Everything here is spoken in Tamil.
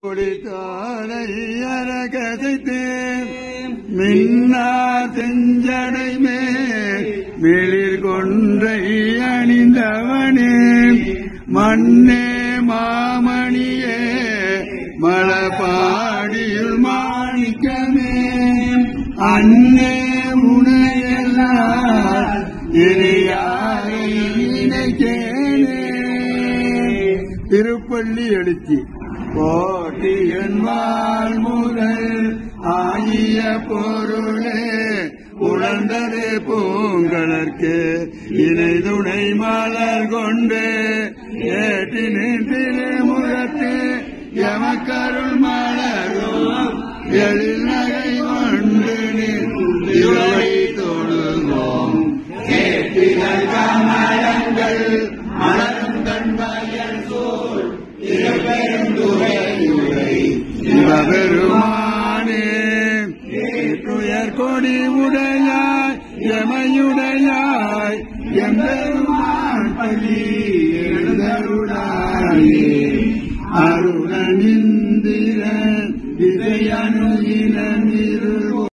கொடித்தாரை அரகதைத்து மின்னா செஞ்சடை மேல் மிளிர் கொன்றை அணிந்தவனே மண்ணே மாமணியே மலபாடியுள் மாணிக்கமே அன்னே உனையெல்லாம் இறையாரை நினைக்கேனே திருப்பள்ளி எழுச்சி போட்டியன் வாழ் முதல் ஆகிய பொருளே உணர்ந்ததே பூங்கலர்க்கு இணை துணை மலர் கொண்டு ஏற்றி நின்றிலே முழத்து எமக்கருள் மலரும் எழில் நகை கொண்டு நிலை தொழுவோம் கேட்டிகள் கமலங்கள் மலரும் தன்மையல் சோல் திருப்பெருந்துரையுரை சிவபெருமானே துயர் கொடி உடையாய் எமையுடையாய் எம்பெருமான் பள்ளி எழுதருளாயே அருளனிந்திரன் இசையணுகின நிறு